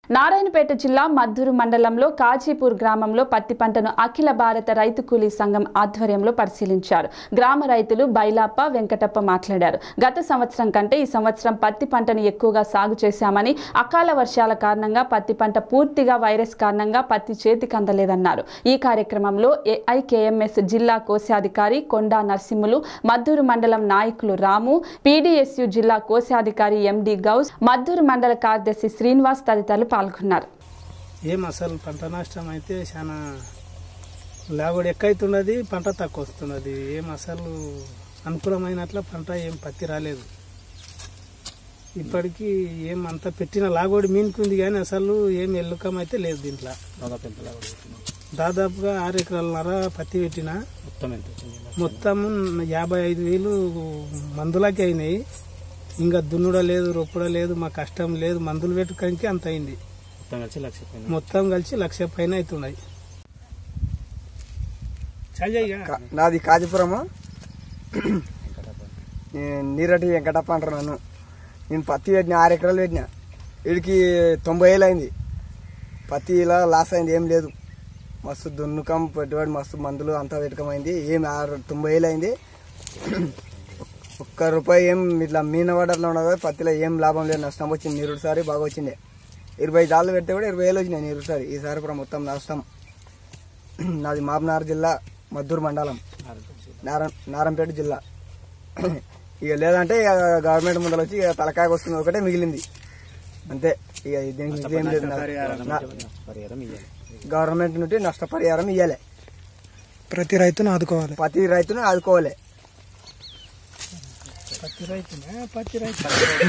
నారాయణపేట జిల్లా మద్దూరు మండలంలో కాజీపూర్ గ్రామంలో పత్తి పంటను అఖిల భారత రైతు కూలీ సంఘం ఆధ్వర్యంలో పరిశీలించారు గ్రామ రైతులు బైలాప్ప వెంకటప్ప మాట్లాడారు గత సంవత్సరం కంటే ఈ సంవత్సరం పత్తి పంటను ఎక్కువగా సాగు చేశామని అకాల వర్షాల కారణంగా పత్తి పంట పూర్తిగా వైరస్ కారణంగా పత్తి చేతికి అందలేదన్నారు ఈ కార్యక్రమంలో ఏఐకేఎంఎస్ జిల్లా కోశాధికారి కొండా నరసింహులు మద్దూరు మండలం నాయకులు రాము పీడీఎస్యు జిల్లా కోశాధికారి ఎండి గౌస్ మద్దూరు మండల కార్యదర్శి శ్రీనివాస్ తదితరులు పాల్గొన్నారు ఏం అసలు పంట నష్టం అయితే చాలా లాగుడు ఎక్కువైతున్నది పంట తక్కువ వస్తున్నది ఏం అసలు అనుకూలమైనట్ల పంట ఏం పత్తి రాలేదు ఇప్పటికీ ఏం అంత పెట్టిన లాగోడి మీనుకుంది కానీ అసలు ఏం ఎల్లుకం అయితే లేదు దీంట్లో దాదాపుగా ఆరు ఎకరాలన్నర పత్తి పెట్టిన మొత్తం యాభై ఐదు వేలు మందులకి అయినాయి ఇంకా దున్నుడ లేదు రొప్పుడ లేదు మా కష్టం లేదు మందులు పెట్టుకోనికి అంత అయింది మొత్తం కలిసి లక్ష పైన అవుతున్నాయి చల్లయ్యా కా- నాది కాజీపురము నేను నీరటి వెంకటప్ప అంటారు నన్ను నేను పత్తి పెట్టిన ఆరు ఎకరాలు పెట్టిన వీడికి తొంభై ఏళ్ళు అయింది పత్తి ఇలా లాస్ అయింది ఏం లేదు మస్తు దున్నుకం పెట్టుబడి మస్తు మందులు అంతా పెట్టుకమైంది ఏం ఆరు తొంభై ఏళ్ళు అయింది ఒక్క రూపాయి ఏం ఇట్లా మీన పడట్లో ఉన్నది పత్తిలో ఏం లాభం లేదు నష్టం వచ్చింది నీరుడు సారి బాగా వచ్చింది ఇరవై జాలు పెడితే కూడా ఇరవై వేలు వచ్చినాయి నీరుడు సారి ఈసారి కూడా మొత్తం నష్టం నాది మాబ్నార్ జిల్లా మద్దూరు మండలం నారా నారంపేట జిల్లా ఇక లేదంటే ఇక గవర్నమెంట్ ముందర వచ్చి ఇక తలకాయకు వస్తుంది ఒకటే మిగిలింది అంతే ఇక దీనికి ఇదేం లేదు నా- గవర్నమెంట్ నుండి నష్టపరిహారం ఇవ్వాలి ప్రతి రైతును ఆదుకోవాలి ప్రతి రైతును ఆదుకోవాలి పత్తి రైతునే పత్తి రైతు